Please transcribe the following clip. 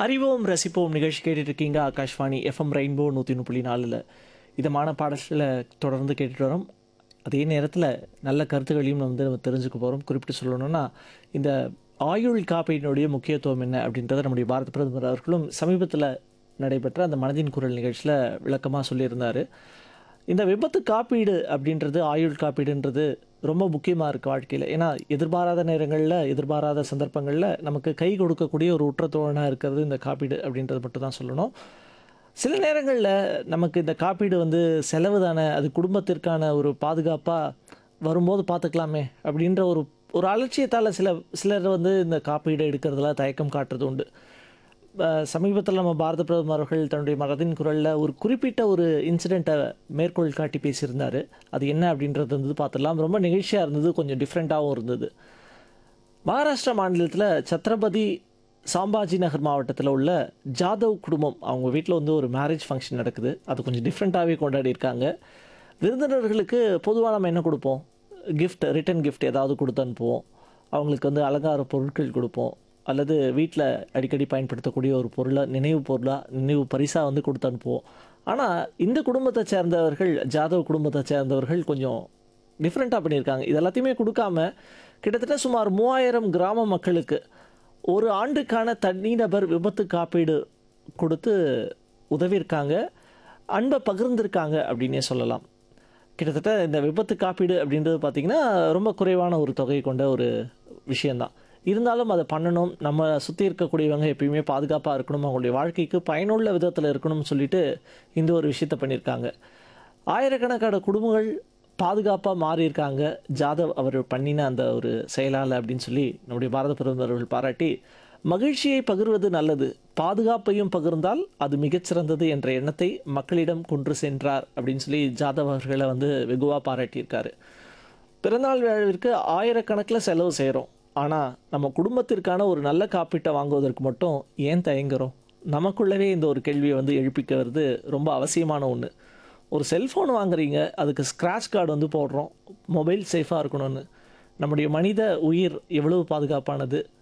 அறிவோம் ரசிப்போம் நிகழ்ச்சி கேட்டுட்டு இருக்கீங்க ஆகாஷ்வாணி எஃப்எம் ரெயின்போ நூற்றி புள்ளி நாலில் இதமான பாடல்களை தொடர்ந்து கேட்டுட்டு வரோம் அதே நேரத்தில் நல்ல கருத்துக்களையும் வந்து நம்ம தெரிஞ்சுக்க போகிறோம் குறிப்பிட்டு சொல்லணும்னா இந்த ஆயுள் காப்பீட்டினுடைய முக்கியத்துவம் என்ன அப்படின்றத நம்முடைய பாரத பிரதமர் அவர்களும் சமீபத்தில் நடைபெற்ற அந்த மனதின் குரல் நிகழ்ச்சியில் விளக்கமாக சொல்லியிருந்தார் இந்த விபத்து காப்பீடு அப்படின்றது ஆயுள் காப்பீடுன்றது ரொம்ப முக்கியமாக இருக்குது வாழ்க்கையில் ஏன்னா எதிர்பாராத நேரங்களில் எதிர்பாராத சந்தர்ப்பங்களில் நமக்கு கை கொடுக்கக்கூடிய ஒரு உற்றத்தோழனாக இருக்கிறது இந்த காப்பீடு அப்படின்றது மட்டும் தான் சொல்லணும் சில நேரங்களில் நமக்கு இந்த காப்பீடு வந்து செலவு தானே அது குடும்பத்திற்கான ஒரு பாதுகாப்பாக வரும்போது பார்த்துக்கலாமே அப்படின்ற ஒரு ஒரு அலட்சியத்தால் சில சிலர் வந்து இந்த காப்பீடு எடுக்கிறதுல தயக்கம் காட்டுறது உண்டு சமீபத்தில் நம்ம பாரத பிரதமர் அவர்கள் தன்னுடைய மகதின் குரலில் ஒரு குறிப்பிட்ட ஒரு இன்சிடெண்ட்டை மேற்கோள் காட்டி பேசியிருந்தார் அது என்ன அப்படின்றது வந்து பார்த்துடலாம் ரொம்ப நிகழ்ச்சியாக இருந்தது கொஞ்சம் டிஃப்ரெண்ட்டாகவும் இருந்தது மகாராஷ்டிரா மாநிலத்தில் சத்ரபதி சாம்பாஜி நகர் மாவட்டத்தில் உள்ள ஜாதவ் குடும்பம் அவங்க வீட்டில் வந்து ஒரு மேரேஜ் ஃபங்க்ஷன் நடக்குது அது கொஞ்சம் டிஃப்ரெண்ட்டாகவே கொண்டாடி இருக்காங்க விருந்தினர்களுக்கு பொதுவாக நம்ம என்ன கொடுப்போம் கிஃப்ட் ரிட்டன் கிஃப்ட் ஏதாவது கொடுத்து அனுப்புவோம் அவங்களுக்கு வந்து அலங்கார பொருட்கள் கொடுப்போம் அல்லது வீட்டில் அடிக்கடி பயன்படுத்தக்கூடிய ஒரு பொருளை நினைவு பொருளாக நினைவு பரிசாக வந்து கொடுத்து அனுப்புவோம் ஆனால் இந்த குடும்பத்தை சேர்ந்தவர்கள் ஜாதவ் குடும்பத்தை சேர்ந்தவர்கள் கொஞ்சம் டிஃப்ரெண்ட்டாக பண்ணியிருக்காங்க இது எல்லாத்தையுமே கொடுக்காம கிட்டத்தட்ட சுமார் மூவாயிரம் கிராம மக்களுக்கு ஒரு ஆண்டுக்கான தனிநபர் விபத்து காப்பீடு கொடுத்து உதவியிருக்காங்க அன்பை பகிர்ந்திருக்காங்க அப்படின்னே சொல்லலாம் கிட்டத்தட்ட இந்த விபத்து காப்பீடு அப்படின்றது பார்த்திங்கன்னா ரொம்ப குறைவான ஒரு தொகை கொண்ட ஒரு விஷயந்தான் இருந்தாலும் அதை பண்ணணும் நம்ம சுற்றி இருக்கக்கூடியவங்க எப்பயுமே பாதுகாப்பாக இருக்கணும் அவங்களுடைய வாழ்க்கைக்கு பயனுள்ள விதத்தில் இருக்கணும்னு சொல்லிட்டு இந்த ஒரு விஷயத்தை பண்ணியிருக்காங்க ஆயிரக்கணக்கான குடும்பங்கள் பாதுகாப்பாக மாறியிருக்காங்க ஜாதவ் அவர் பண்ணின அந்த ஒரு செயலால் அப்படின்னு சொல்லி நம்முடைய பாரத பிரதமர் அவர்கள் பாராட்டி மகிழ்ச்சியை பகிர்வது நல்லது பாதுகாப்பையும் பகிர்ந்தால் அது மிகச்சிறந்தது என்ற எண்ணத்தை மக்களிடம் கொண்டு சென்றார் அப்படின்னு சொல்லி ஜாதவ் அவர்களை வந்து வெகுவாக பாராட்டியிருக்காரு பிறந்தநாள் விழாவிற்கு ஆயிரக்கணக்கில் செலவு செய்கிறோம் ஆனால் நம்ம குடும்பத்திற்கான ஒரு நல்ல காப்பீட்டை வாங்குவதற்கு மட்டும் ஏன் தயங்குறோம் நமக்குள்ளவே இந்த ஒரு கேள்வியை வந்து எழுப்பிக்கிறது ரொம்ப அவசியமான ஒன்று ஒரு செல்ஃபோன் வாங்குறீங்க அதுக்கு ஸ்க்ராட்ச் கார்டு வந்து போடுறோம் மொபைல் சேஃபாக இருக்கணும்னு நம்முடைய மனித உயிர் எவ்வளவு பாதுகாப்பானது